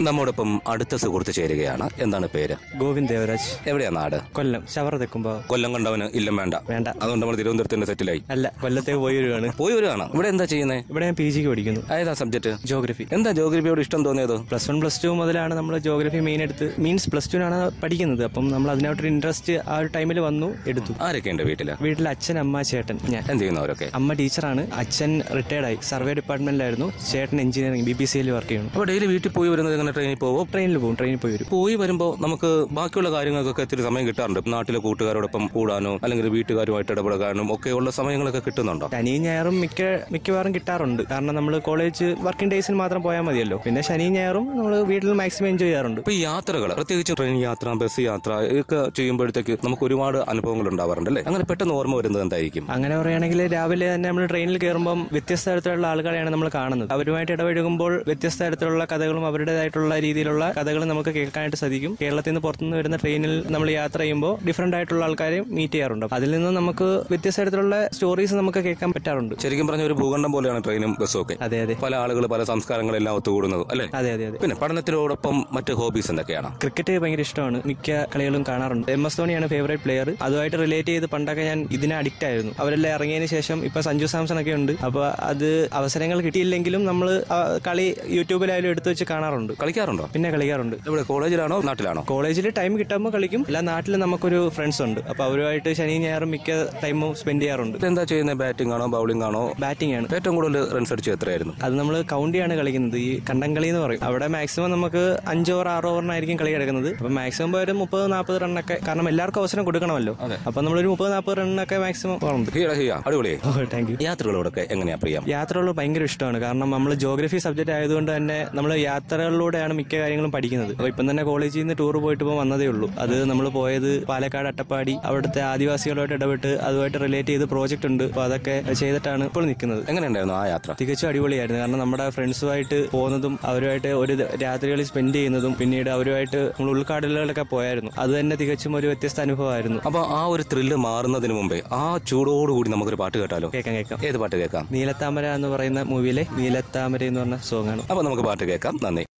നമ്മോടൊപ്പം അടുത്ത സുഹൃത്ത് ചേരുകയാണ് എന്താണ് പേര് ഗോവിന്ദ് ദേവരാജ് എവിടെയാ നാട് കൊല്ലം ശവർ തെക്കുമ്പോ കൊല്ലം കണ്ടവന് ഇല്ലം വേണ്ട വേണ്ട അതുകൊണ്ട് നമ്മൾ തിരുവനന്തപുരത്തിന്റെ സെറ്റിലായി അല്ല കൊല്ലത്തേക്ക് പോയി വരുവാണ് പോയി വരുവാണ് ഇവിടെ എന്താ ചെയ്യുന്നത് ഇവിടെ ഞാൻ പി ജിക്ക് പഠിക്കുന്നു ഏതാ സബ്ജക്ട് ജോഗ്രഫി എന്താ ജോഗ്രഫിയോട് ഇഷ്ടം തോന്നിയത് പ്ലസ് വൺ പ്ലസ് ടു മുതലാണ് നമ്മൾ ജോഗ്രഫി മെയിൻ എടുത്ത് മീൻസ് പ്ലസ് ടുവിനാണ് പഠിക്കുന്നത് അപ്പം നമ്മൾ അതിനോട്ടൊരു ഇൻട്രസ്റ്റ് ആ ഒരു ടൈമിൽ വന്നു എടുത്തു ആരൊക്കെ ഉണ്ട് വീട്ടില് വീട്ടിൽ അച്ഛൻ അമ്മ ചേട്ടൻ ഞാൻ എന്ത് ചെയ്യുന്നവരൊക്കെ അമ്മ ടീച്ചറാണ് അച്ഛൻ റിട്ടയർഡ് ആയി സർവേ ഡിപ്പാർട്ട്മെന്റിലായിരുന്നു ചേട്ടൻ എഞ്ചിനീയറിംഗ് ബി പി സിയിൽ വർക്ക് ചെയ്യുന്നു അപ്പൊ ഡെയിലി വീട്ടിൽ പോയി വരുന്നത് എങ്ങനെ ട്രെയിനിൽ പോവോ ട്രെയിനിൽ പോകും ട്രെയിനിൽ പോയി വരും പോയി വരുമ്പോൾ നമുക്ക് ബാക്കിയുള്ള കാര്യങ്ങൾക്കൊക്കെ ഇത്തിരി സമയം കിട്ടാറുണ്ട് നാട്ടിലെ കൂട്ടുകാരോടൊപ്പം കൂടാനോ അല്ലെങ്കിൽ വീട്ടുകാരുമായിട്ട് ഇടപെടാനും ഒക്കെയുള്ള സമയങ്ങളൊക്കെ കിട്ടുന്നുണ്ടോ ശനിയും ഞായറും മിക്ക മിക്കവാറും കിട്ടാറുണ്ട് കാരണം നമ്മൾ കോളേജ് വർക്കിംഗ് ഡേയ്സിൽ മാത്രം പോയാൽ മതിയല്ലോ പിന്നെ ശനിയും ഞായറും നമ്മൾ വീട്ടിൽ മാക്സിമം എൻജോയ് ചെയ്യാറുണ്ട് ഇപ്പൊ ഈ യാത്രകൾ പ്രത്യേകിച്ച് ട്രെയിൻ യാത്ര ബസ് യാത്ര ഇതൊക്കെ ചെയ്യുമ്പോഴത്തേക്ക് നമുക്ക് ഒരുപാട് അനുഭവങ്ങൾ ഉണ്ടാവാറുണ്ട് അല്ലേ അങ്ങനെ പെട്ടെന്ന് ഓർമ്മ വരുന്നത് എന്തായിരിക്കും അങ്ങനെ പറയുകയാണെങ്കിൽ രാവിലെ തന്നെ നമ്മൾ ട്രെയിനിൽ കയറുമ്പം വ്യത്യസ്ത തരത്തിലുള്ള ആളുകളെയാണ് നമ്മൾ കാണുന്നത് അവരുമായിട്ട് ഇടപഴകുമ്പോൾ വ്യത്യസ്ത തരത്തിലുള്ള കഥകളും അവരുടേതായിട്ടുള്ള രീതിയിലുള്ള കഥകളും നമുക്ക് കേൾക്കാനായിട്ട് സാധിക്കും കേരളത്തിൽ നിന്ന് പുറത്തുനിന്ന് വരുന്ന ട്രെയിനിൽ നമ്മൾ യാത്ര ചെയ്യുമ്പോൾ ഡിഫറെന്റ് ആയിട്ടുള്ള ആൾക്കാരെ മീറ്റ് ചെയ്യാറുണ്ട് അതിൽ നിന്ന് നമുക്ക് വ്യത്യസ്ത തരത്തിലുള്ള സ്റ്റോറീസ് നമുക്ക് കേൾക്കാൻ പറ്റാറുണ്ട് ശരിക്കും പറഞ്ഞ ഒരു ഭൂഖണ്ഡം പോലെയാണ് ട്രെയിനും ബസ്സും ഒക്കെ അതെ അതെ പല ആളുകൾ പല സംസ്കാരങ്ങളെല്ലാം ഒത്തുകൂടുന്നത് അല്ലേ അതെ അതെ അതെ പിന്നെ പഠനത്തിനോടൊപ്പം മറ്റ് ഹോബീസ് എന്തൊക്കെയാണ് ക്രിക്കറ്റ് ഭയങ്കര ഇഷ്ടമാണ് മിക്ക കളികളും കാണാറുണ്ട് എം എസ് ധോണിയാണ് ഫേവറേറ്റ് പ്ലെയർ അതുമായിട്ട് റിലേറ്റ് ചെയ്ത് പണ്ടൊക്കെ ഞാൻ ഇതിനെ അഡിക്റ്റ് ആയിരുന്നു അവരെല്ലാം ഇറങ്ങിയതിന് ശേഷം ഇപ്പൊ സഞ്ജു സാംസൺ ഒക്കെ ഉണ്ട് അപ്പൊ അത് അവസരങ്ങൾ കിട്ടിയില്ലെങ്കിലും നമ്മൾ കളി യൂട്യൂബിലായാലും എടുത്തു വെച്ച് കാണാറുണ്ട് കളിക്കാറുണ്ടോ പിന്നെ കളിക്കാറുണ്ട് ഇവിടെ കോളേജിലാണോ നാട്ടിലാണോ കോളേജിൽ ടൈം കിട്ടുമ്പോൾ കളിക്കും അല്ല നാട്ടിൽ നമുക്കൊരു ഫ്രണ്ട്സ് ഉണ്ട് അപ്പൊ അവരുമായിട്ട് ശനി ഞായറും മിക്ക ടൈമും സ്പെൻഡ് ചെയ്യാറുണ്ട് എന്താ ചെയ്യുന്നത് ബാറ്റിംഗ് ആണോ ബൗളിംഗ് ആണോ ബാറ്റിംഗ് ആണ് ഏറ്റവും കൂടുതൽ റൺസ് അടിച്ച് എത്രയായിരുന്നു അത് നമ്മൾ കൗണ്ടിയാണ് കളിക്കുന്നത് ഈ കണ്ടംകളി എന്ന് പറയും അവിടെ മാക്സിമം നമുക്ക് അഞ്ച് ഓവർ ആറ് ഓവറിനായിരിക്കും കളി കിടക്കുന്നത് അപ്പൊ മാക്സിമം പോയ ഒരു മുപ്പത് നാൽപ്പത് റണ്ണൊക്കെ കാരണം എല്ലാവർക്കും അവസരം കൊടുക്കണമല്ലോ അപ്പൊ നമ്മളൊരു മുപ്പത് നാൽപ്പത് റണ്ണൊക്കെ മാക്സിമം പറഞ്ഞു ഹീറ ഹീയ അടിപൊളിയായി താങ്ക് യു യാത്രകളോടൊക്കെ എങ്ങനെയാ പ്രിയം യാത്രകൾ ഭയങ്കര ഇഷ്ടമാണ് കാരണം നമ്മൾ ജോഗ്രഫി സബ്ജക്റ്റ് ആയതുകൊണ്ട് തന്നെ നമ്മൾ യാത്രകളിലൂടെയാണ് മിക്ക കാര്യങ്ങളും പഠിക്കുന്നത് അപ്പൊ ഇപ്പം തന്നെ കോളേജിൽ നിന്ന് ടൂർ പോയിട്ട് ഇപ്പോൾ വന്നതേ ഉള്ളൂ അത് നമ്മൾ പോയത് പാലക്കാട് അട്ടപ്പാടി അവിടുത്തെ ആദിവാസികളുമായിട്ട് ഇടപെട്ട് അതുമായിട്ട് റിലേറ്റ് ചെയ്ത് പ്രോജക്റ്റ് ഉണ്ട് അപ്പൊ അതൊക്കെ ചെയ്തിട്ടാണ് ഇപ്പോൾ നിൽക്കുന്നത് എങ്ങനെയുണ്ടായിരുന്നു ആ യാത്ര തികച്ചും അടിപൊളിയായിരുന്നു കാരണം നമ്മുടെ ഫ്രണ്ട്സുമായിട്ട് പോകുന്നതും അവരുമായിട്ട് ഒരു രാത്രികളിൽ സ്പെൻഡ് ചെയ്യുന്നതും പിന്നീട് അവരുമായിട്ട് നമ്മൾ ഉൾക്കാടുകളിലൊക്കെ പോയായിരുന്നു അത് തന്നെ തികച്ചും ഒരു വ്യത്യസ്ത അനുഭവമായിരുന്നു അപ്പൊ ആ ഒരു ത്രില്ല് മാറുന്നതിന് മുമ്പേ ആ ചൂടോടുകൂടി നമുക്കൊരു പാട്ട് കേട്ടാലോ കേൾക്കാം കേൾക്കാം ഏത് പാട്ട് കേൾക്കാം നീലത്താമര എന്ന് പറയുന്ന മൂവിയിലെ നീലത്താമര എന്ന് പറഞ്ഞ സോങ് ആണ് അപ്പൊ നമുക്ക് പാട്ട് കേൾക്കാം നന്ദി